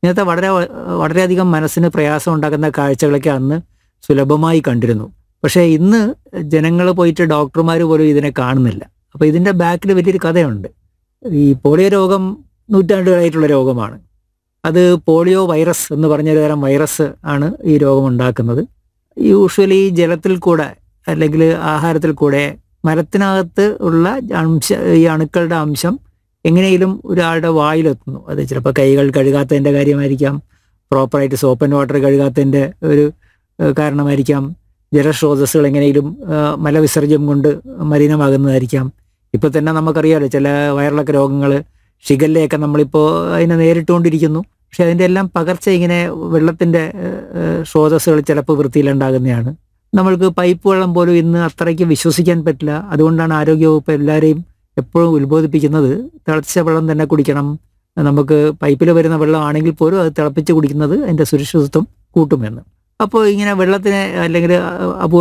ഇങ്ങനത്തെ വളരെ വളരെയധികം മനസ്സിന് പ്രയാസം ഉണ്ടാക്കുന്ന കാഴ്ചകളൊക്കെ അന്ന് സുലഭമായി കണ്ടിരുന്നു പക്ഷേ ഇന്ന് ജനങ്ങൾ പോയിട്ട് ഡോക്ടർമാർ പോലും ഇതിനെ കാണുന്നില്ല അപ്പോൾ ഇതിൻ്റെ ബാക്കിൽ വലിയൊരു കഥയുണ്ട് ഈ പോളിയോ രോഗം നൂറ്റാണ്ടുകളായിട്ടുള്ള രോഗമാണ് അത് പോളിയോ വൈറസ് എന്ന് പറഞ്ഞൊരു തരം വൈറസ് ആണ് ഈ രോഗം ഉണ്ടാക്കുന്നത് യൂഷ്വലി ജലത്തിൽ കൂടെ അല്ലെങ്കിൽ ആഹാരത്തിൽ കൂടെ മരത്തിനകത്ത് ഉള്ള അംശ ഈ അണുക്കളുടെ അംശം എങ്ങനെയും ഒരാളുടെ വായിലെത്തുന്നു അത് ചിലപ്പോൾ കൈകൾ കഴുകാത്തതിൻ്റെ കാര്യമായിരിക്കാം പ്രോപ്പറായിട്ട് സോപ്പ് ആൻഡ് വാട്ടർ കഴുകാത്തതിൻ്റെ ഒരു ഏഹ്, കാരണമായിരിക്കാം ജലസ്രോതസ്സുകൾ എങ്ങനെയും ഏഹ്, മലവിസർജ്യം കൊണ്ട് മലിനമാകുന്നതായിരിക്കാം ഇപ്പോൾ തന്നെ നമുക്കറിയാമല്ലോ ചില വയറിളക്ക രോഗങ്ങൾ ഷിഗല്ലയൊക്കെ നമ്മളിപ്പോൾ അതിനെ നേരിട്ടുകൊണ്ടിരിക്കുന്നു പക്ഷെ അതിൻ്റെ എല്ലാം പകർച്ച ഇങ്ങനെ വെള്ളത്തിൻ്റെ സ്രോതസ്സുകൾ ചിലപ്പോൾ വൃത്തിയിലുണ്ടാകുന്നതാണ് നമ്മൾക്ക് പൈപ്പ് വെള്ളം പോലും ഇന്ന് അത്രയ്ക്ക് വിശ്വസിക്കാൻ പറ്റില്ല അതുകൊണ്ടാണ് ആരോഗ്യവകുപ്പ് എല്ലാവരെയും എപ്പോഴും ഉത്ബോധിപ്പിക്കുന്നത് തിളച്ച വെള്ളം തന്നെ കുടിക്കണം നമുക്ക് പൈപ്പിൽ വരുന്ന വെള്ളം ആണെങ്കിൽ പോലും അത് തിളപ്പിച്ച് കുടിക്കുന്നത് അതിൻ്റെ സുരക്ഷിതത്വം കൂട്ടുമെന്ന് അപ്പോൾ ഇങ്ങനെ വെള്ളത്തിന് അല്ലെങ്കിൽ അപൂർവ